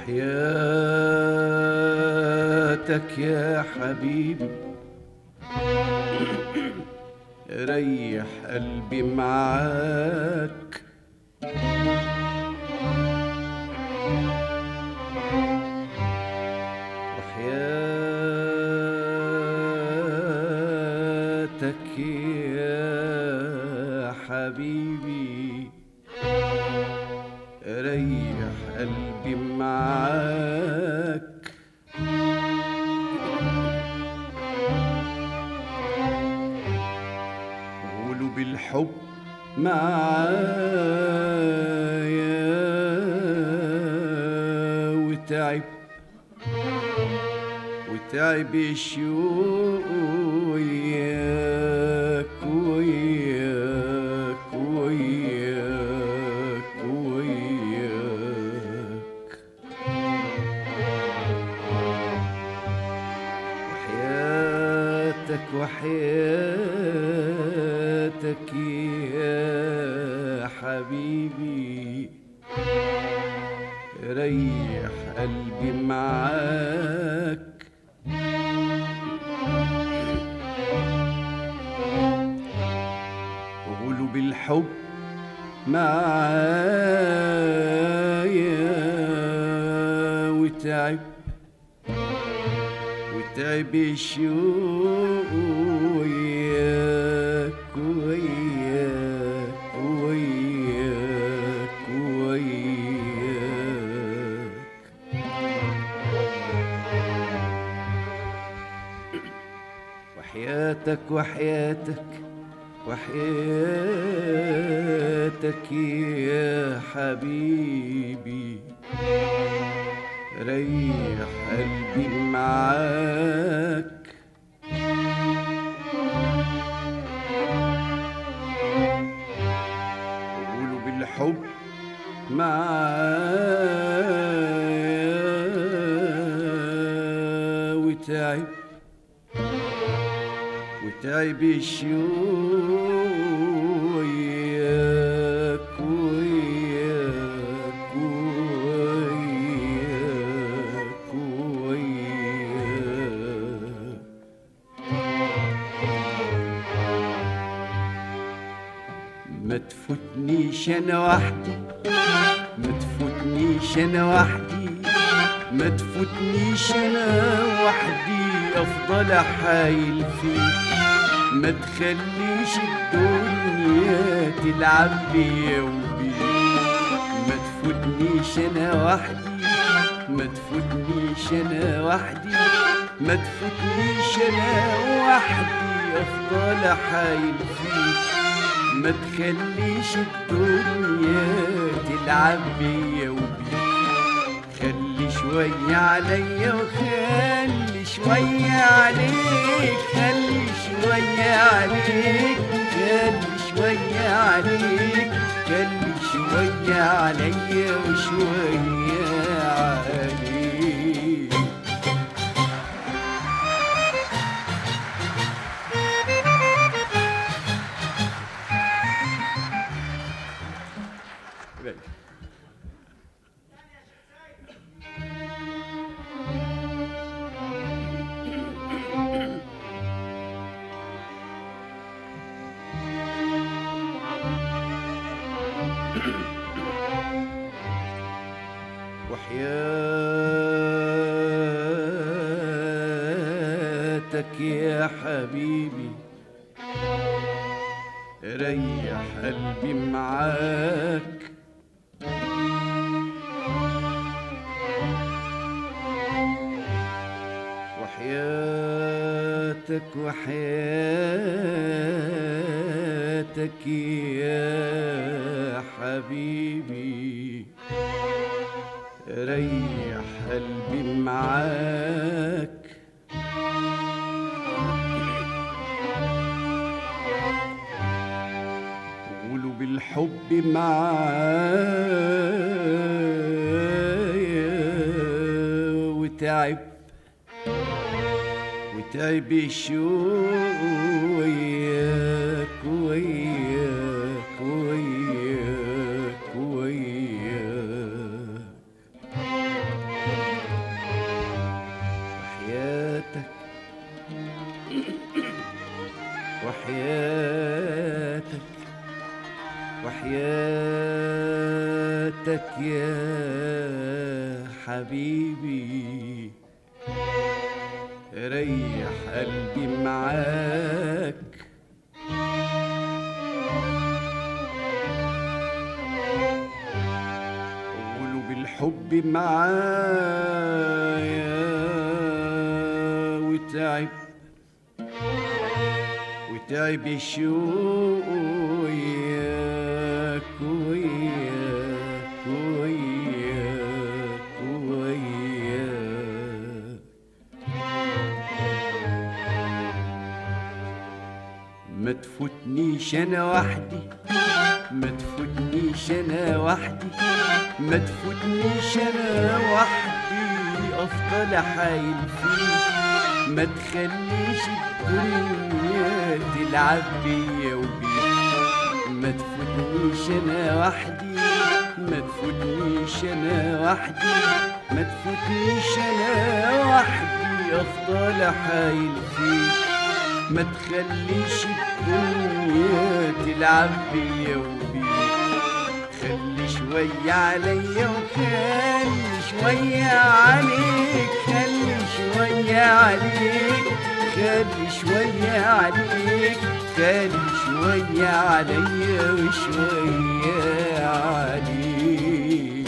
وحياتك يا حبيبي ريح قلبي معاك وحياتك يا حبيبي ريح قلبي معاك قولوا بالحب معايا وتعب وتعب الشوق وياك وياك وياك وياك وحياتك وحياتك يا حبيبي ريح قلبي معاك قولوا بالحب معايا وتعب وتعب الشوق وياك وياك وياك وياك وحياتك وحياتك وحياتك يا حبيبي ريح قلبي معاك قولوا بالحب معايا وتعب وتعب الشوق وياك وياك وياك وياك ما تفوتنيش انا وحدي ما تفوتنيش انا وحدي ما تفوتنيش انا وحدي افضل احايل فيك ما تخليش الدنيا تلعب بيا وبيك ما تفوتنيش انا وحدي ما تفوتنيش انا وحدي ما تفوتنيش انا وحدي افضل احايل فيك ما تخليش الدنيا تلعب بيا وبيك خلي شوية عليا وخلي شوية عليك خلي شوية عليك خلي شوية عليك خلي شوية عليا وشوية عليك وحياتك يا حبيبي ريح قلبي معاك وحياتك وحياتك يا حبيبي ريح قلبي معاك قولوا بالحب معايا وتعب وتعب الشوق وياك وياك وياك وياك وحياتك يا حبيبي ريح قلبي معاك قولوا بالحب معايا وتعب وتعب الشوق وياك وياك وياك وياك ما تفوتنيش انا وحدي ما تفوتنيش انا وحدي ما تفوتنيش انا وحدي افضل احايل فيك ما تخليش الدنيا تلعب بيا وبيك ما تفوتنيش انا وحدي ما تفوتنيش انا وحدي ما تفوتنيش انا وحدي افضل احايل فيك ما تخليش الدنيا تلعب بيا وبيك خلي شوية عليا وخلي شوية عليك خلي شوية عليك خلي شوية عليك خلي شوية عليا وشوية عليك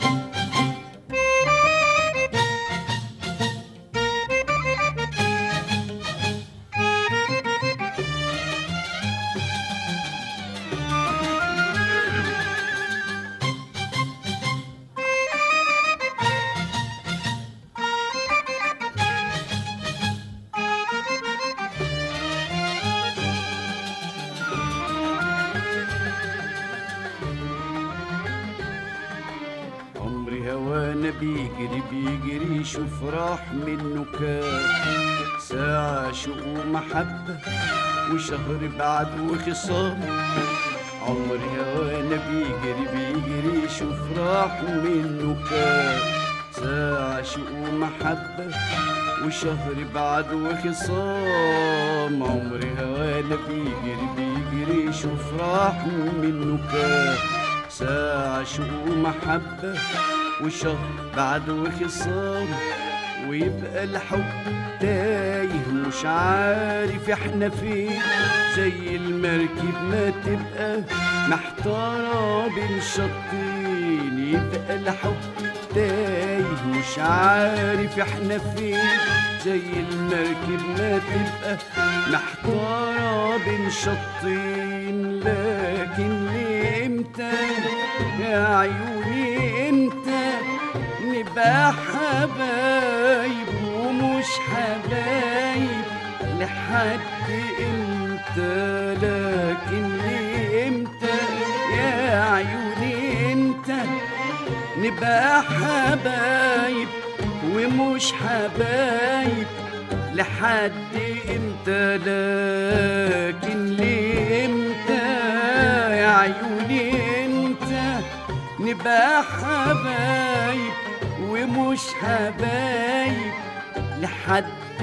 عمري هوانا بيجري بيجري شوف راح منه كام ساعة شوق ومحبة وشهر بعد وخصام عمري هوانا بيجري بيجري شوف راح منه كام ساعة شوق ومحبة وشهر بعد وخصام عمري هوانا بيجري بيجري شوف راح منه كام ساعة شوق ومحبة وشهر بعد وخصام ويبقى الحب تايه مش عارف احنا فين زي المركب ما تبقى محتارة بين شطين يبقى الحب تايه مش عارف احنا فين زي المركب ما تبقى محتارة بين شطين لكن ليه امتى يا عيوني امتى نبقى حبايب ومش حبايب لحد امتى لكن ليه امتى يا عيوني امتى نبقى حبايب ومش حبايب لحد امتى لكن ليه امتى يا عيوني امتى نبقى حبايب ومش حبايب لحد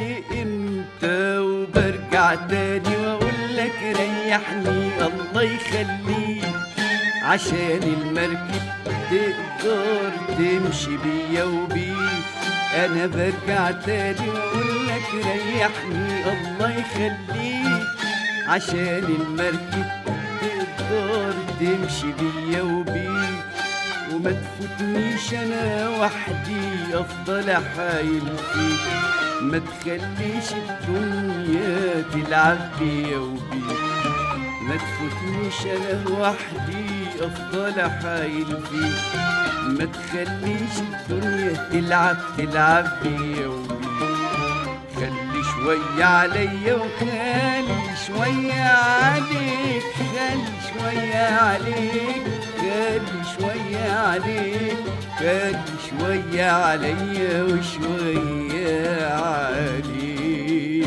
امتى وبرجع تاني واقول لك ريحني الله يخليك عشان المركب تقدر تمشي بيا وبيك انا برجع تاني واقول لك ريحني الله يخليك عشان المركب تقدر تمشي بيا وبيك وما تفوتنيش انا وحدي افضل احايل فيك ما تخليش الدنيا تلعب بيا وبيك ما تفوتنيش انا وحدي افضل احايل فيك ما تخليش الدنيا تلعب تلعب بيا وبيك خلي شوية عليا وخلي شوية عليك خلي شوية عليك خلي شوية عليك خلي شوية عليا وشوية عليك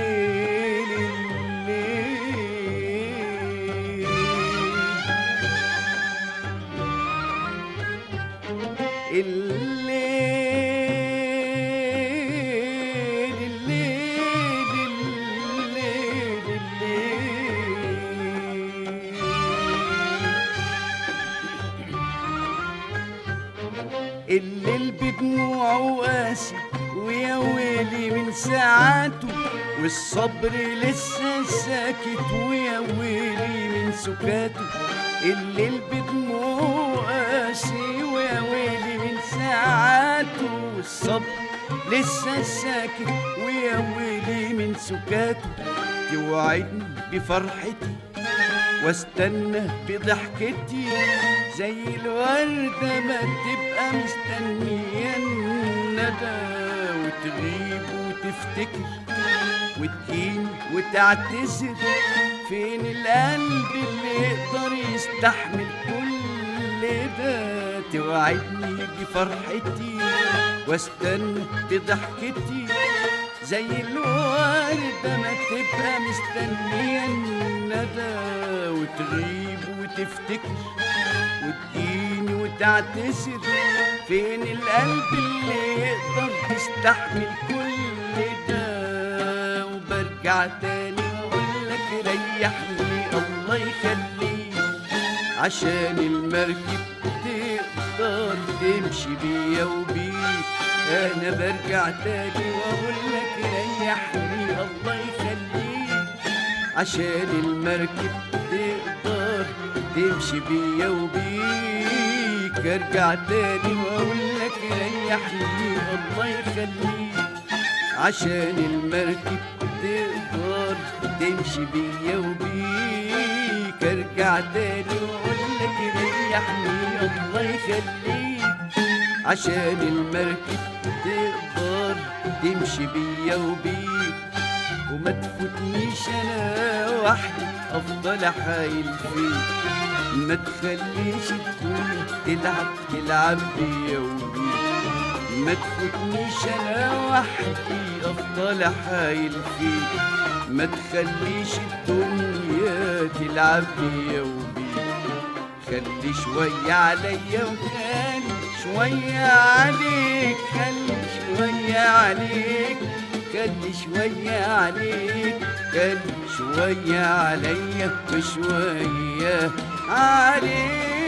الليل الليل الليل الليل الليل بدموعه قاسي ويا ويلي من ساعاته والصبر لسه ساكت ويا ويلي من سكاته الليل بدموعه قاسي ويا ويلي من ساعاته والصبر لسه ساكت ويا ويلي من سكاته توعدني بفرحتي واستنى بضحكتي زي الوردة ما تبقى مستنية الندى وتغيب وتفتكر وتجيني وتعتذر فين القلب اللي يقدر يستحمل كل ده توعدني بفرحتي واستنى بضحكتي زي الوردة ما تبقى مستنية الندى وتغيب وتفتكر وتجيني وتعتذر فين القلب اللي يقدر يستحمل كل ده وبرجع تاني واقول لك ريحني الله يخليك عشان المركب تقدر تمشي بيا وبيك انا برجع تاني واقول لك ريحني الله يخليك عشان المركب تقدر تمشي بيا وبيك ارجع تاني واقول لك ريحني الله يخليك عشان المركب تقدر تمشي بيا وبيك ارجع تاني واقول لك ريحني الله يخليك عشان المركب تقدر تمشي بيا وبيك وما تفوتنيش انا وحدي افضل احايل فيك ما تخليش الدنيا تلعب تلعب بيا وبيك ما تفوتنيش انا وحدي افضل احايل فيك ما تخليش الدنيا تلعب بيا وبيك خلي شوية عليا وخلي شوية عليك خلي شوية عليك خلي شوية عليك خلي شوية عليا وشوية عليك